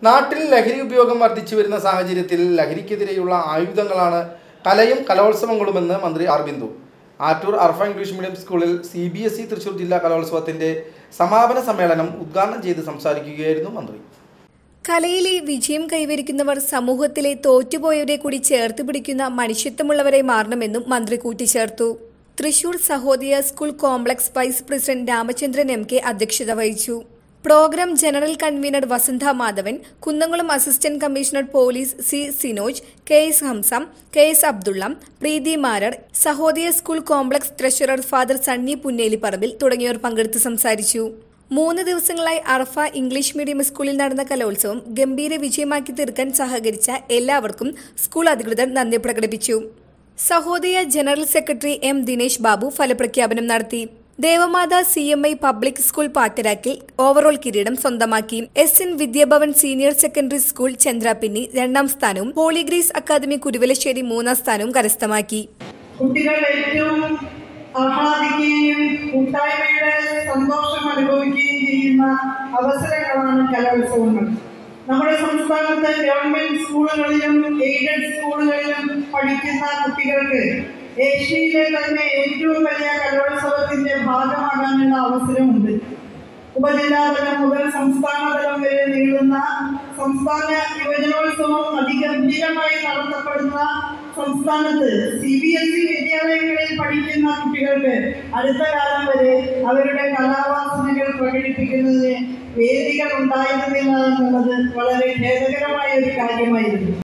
നാട്ടിൽ ലഹരി ഉപയോഗം വർദ്ധിച്ചു വരുന്ന സാഹചര്യത്തിൽ ലഹരിക്കെതിരെയുള്ള ആയുധങ്ങളാണ് കലയും കലോത്സവങ്ങളുമെന്ന് മന്ത്രി R Bindu Attoor Arfa English medium സ്കൂളിൽ C B S E Thrissur ജില്ലാ കലോത്സവത്തിന്റെ സമാപന സമ്മേളനം ഉദ്ഘാടനം ചെയ്ത് സംസാരിക്കുകയായിരുന്നു മന്ത്രി കലയിലെ വിജയം കൈവരിക്കുന്നവർ സമൂഹത്തിലെ തോറ്റുപോയവരെ കൂടി ചേർത്ത് പിടിക്കുന്ന മനുഷ്യത്വമുള്ളവരെ മാറണമെന്നും മന്ത്രി കൂട്ടിച്ചേർത്തു Thrissur Sahodaya school complex vice president Ramachandran M K അധ്യക്ഷത വഹിച്ചു program general convener Vasantha Madhavan Kunnamkulam assistant commissioner police C Sinoj K S Hamsam K S Abdulla Preethi Marar Sahodaya school complex treasurer father Sunny Punnelipparambil തുടങ്ങിയവർ പങ്കെടുത്ത് സംസാരിച്ചു മൂന്ന് ദിവസങ്ങളായി അർഫ ഇംഗ്ലീഷ് മീഡിയം സ്കൂളിൽ നടന്ന കലോത്സവം ഗംഭീര വിജയമാക്കി തീർക്കാൻ സഹകരിച്ച എല്ലാവർക്കും സ്കൂൾ അധികൃതർ നന്ദി പ്രകടിപ്പിച്ചു Sahodaya general secretary M Dinesh Babu ഫലപ്രഖ്യാപനം നടത്തി Devamatha C M I public school പാട്ടരാക്കിൽ ഓവറോൾ കിരീടം സ്വന്തമാക്കി S N Vidyabhavan senior secondary school Chandrapinni രണ്ടാം സ്ഥാനവും ഹോളിഗ്രീസ് അക്കാദമി കുരുവലശ്ശേരി മൂന്നാം സ്ഥാനവും കരസ്ഥമാക്കി കുട്ടികൾ ഏറ്റവും ആഹ്ലാദിക്കുകയും കൂട്ടായ്മയുടെ സന്തോഷം അനുഭവിക്കുകയും ചെയ്യുന്ന അവസരങ്ങളാണ് കലോത്സവങ്ങൾ നമ്മുടെ സംസ്ഥാനത്ത് ഗവൺമെന്റ് സ്കൂളുകളിലും എയ്ഡഡ് സ്കൂളുകളിലും പഠിക്കുന്ന കുട്ടികൾക്ക് ഏഷ്യയിലെ തന്നെ ഏറ്റവും വലിയ കലോത്സവത്തിന്റെ ഭാഗമാകാനുള്ള അവസരമുണ്ട് ഉപജില്ലാതലം മുതൽ സംസ്ഥാനതലം വരെ നീളുന്ന സംസ്ഥാന യുവജനോത്സവം അതിഗംഭീരമായി നടത്തപ്പെടുന്ന സംസ്ഥാനത്ത് സി ബി എസ് ഇ വിദ്യാലയങ്ങളിൽ പഠിക്കുന്ന കുട്ടികൾക്ക് അടുത്ത കാലം വരെ അവരുടെ കലാവാസനകൾ പ്രകടിപ്പിക്കുന്നതിന് വേദികൾ ഉണ്ടായിരുന്നില്ല എന്നുള്ളത് വളരെ ഖേദകരമായ ഒരു കാര്യമായിരുന്നു